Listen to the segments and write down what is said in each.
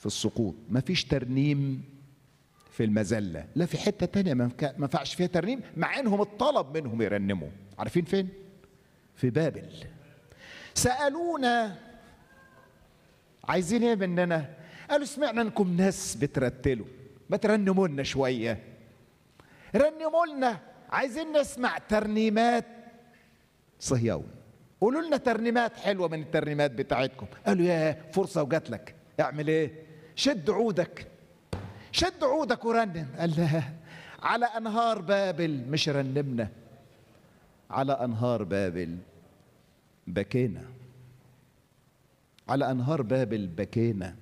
في السقوط مفيش ترنيم في المذلة لا في حتة تانية ما ينفع- ما ينفعش فيها ترنيم مع انهم اتطلب منهم يرنموا عارفين فين في بابل سألونا عايزين ايه مننا قالوا سمعنا انكم ناس بترتلوا ما ترنموا لنا شويه رنموا لنا عايزين نسمع ترنيمات صهيون قولوا لنا ترنيمات حلوه من الترنيمات بتاعتكم قالوا يا فرصه وجات لك اعمل ايه شد عودك شد عودك ورنم قال لها على انهار بابل مش رنمنا على انهار بابل بكينا على انهار بابل بكينا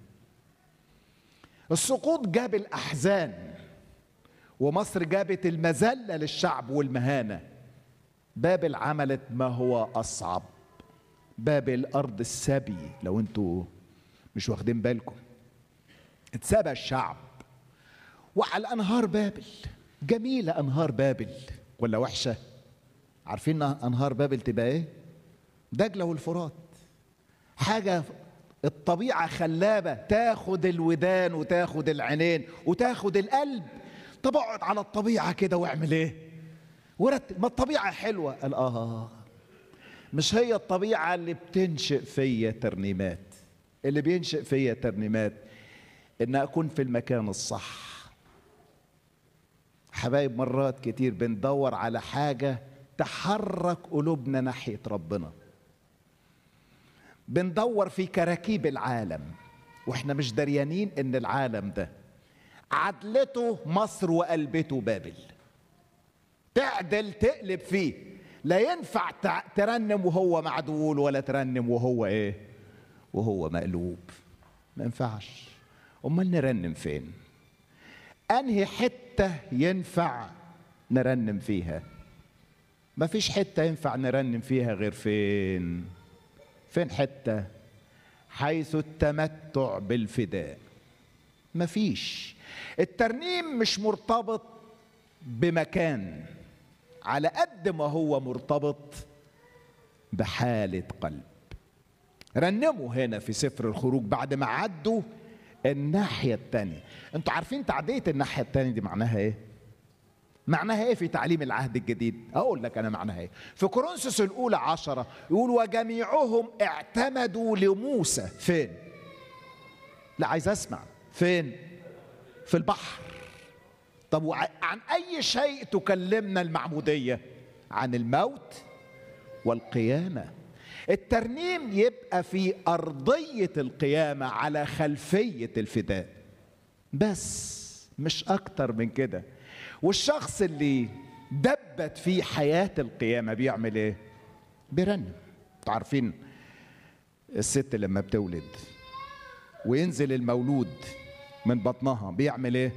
السقوط جاب الاحزان ومصر جابت المذله للشعب والمهانه بابل عملت ما هو اصعب بابل ارض السبي لو انتوا مش واخدين بالكم اتسبى الشعب وعلى انهار بابل جميله انهار بابل ولا وحشه عارفين انهار بابل تبقى ايه دجله والفرات حاجه الطبيعه خلابه تاخد الودان وتاخد العينين وتاخد القلب طب اقعد على الطبيعه كده واعمل ايه ورتب ما الطبيعه حلوه قال اه مش هي الطبيعه اللي بتنشئ فيا ترنيمات اللي بينشئ فيا ترنيمات ان اكون في المكان الصح حبايب مرات كتير بندور على حاجه تحرك قلوبنا ناحيه ربنا بندور في كراكيب العالم واحنا مش دريانين ان العالم ده عدلته مصر وقلبته بابل تعدل تقلب فيه لا ينفع تع- ترنم وهو معدول ولا ترنم وهو ايه وهو مقلوب ما ينفعش امال نرنم فين انهي حته ينفع نرنم فيها ما فيش حته ينفع نرنم فيها غير فين فين حته حيث التمتع بالفداء مفيش الترنيم مش مرتبط بمكان على قد ما هو مرتبط بحالة قلب رنموا هنا في سفر الخروج بعد ما عدوا الناحية التانية انتوا عارفين تعدية الناحية التانية دي معناها ايه معناها ايه في تعليم العهد الجديد اقول لك انا معناها ايه في كورنثوس الاولى عشرة يقول وجميعهم اعتمدوا لموسى فين لا عايز اسمع فين في البحر طب وع- عن اي شيء تكلمنا المعموديه عن الموت والقيامه الترنيم يبقى في ارضيه القيامه على خلفيه الفداء بس مش اكتر من كده والشخص اللي دبت في حياه القيامه بيعمل ايه بيرنم انتوا عارفين الست لما بتولد وينزل المولود من بطنها بيعمل ايه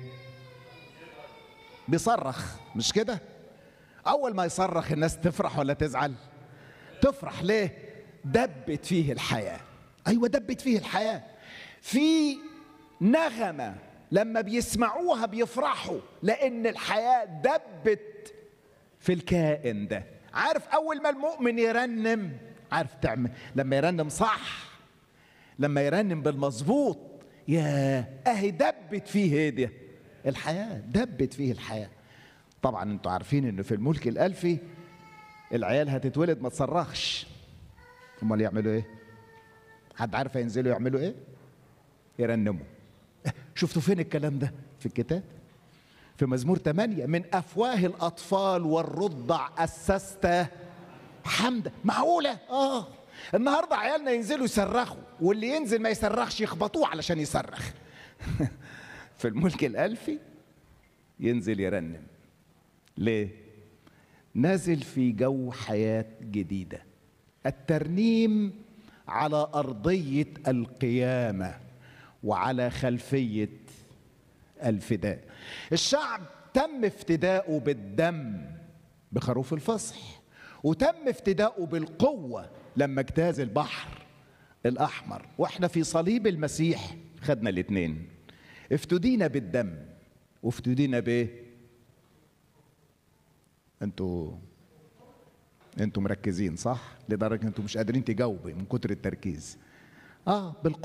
بيصرخ مش كده اول ما يصرخ الناس تفرح ولا تزعل تفرح ليه دبت فيه الحياه ايوه دبت فيه الحياه في نغمه لما بيسمعوها بيفرحوا لان الحياه دبت في الكائن ده عارف اول ما المؤمن يرنم عارف تعمل لما يرنم صح لما يرنم بالمظبوط يا اهي دبت فيه ايه ده الحياه دبت فيه الحياه طبعا انتوا عارفين ان في الملك الالفي العيال هتتولد ما تصرخش امال يعملوا ايه حد عارف هينزلوا يعملوا ايه يرنموا شفتوا فين الكلام ده في الكتاب في مزمور 8 من افواه الاطفال والرضع اسست حمدا معقوله اه النهارده عيالنا ينزلوا يصرخوا واللي ينزل ما يصرخش يخبطوه علشان يصرخ في الملك الالفي ينزل يرنم ليه نازل في جو حياه جديده الترنيم على ارضيه القيامه وعلى خلفيه الفداء الشعب تم افتداؤه بالدم بخروف الفصح وتم افتداؤه بالقوة لما اجتاز البحر الأحمر واحنا في صليب المسيح خدنا الاتنين افتدينا بالدم وافتدينا بايه انتوا انتوا مركزين صح لدرجة انتوا مش قادرين تجاوبوا من كتر التركيز اه بالقوة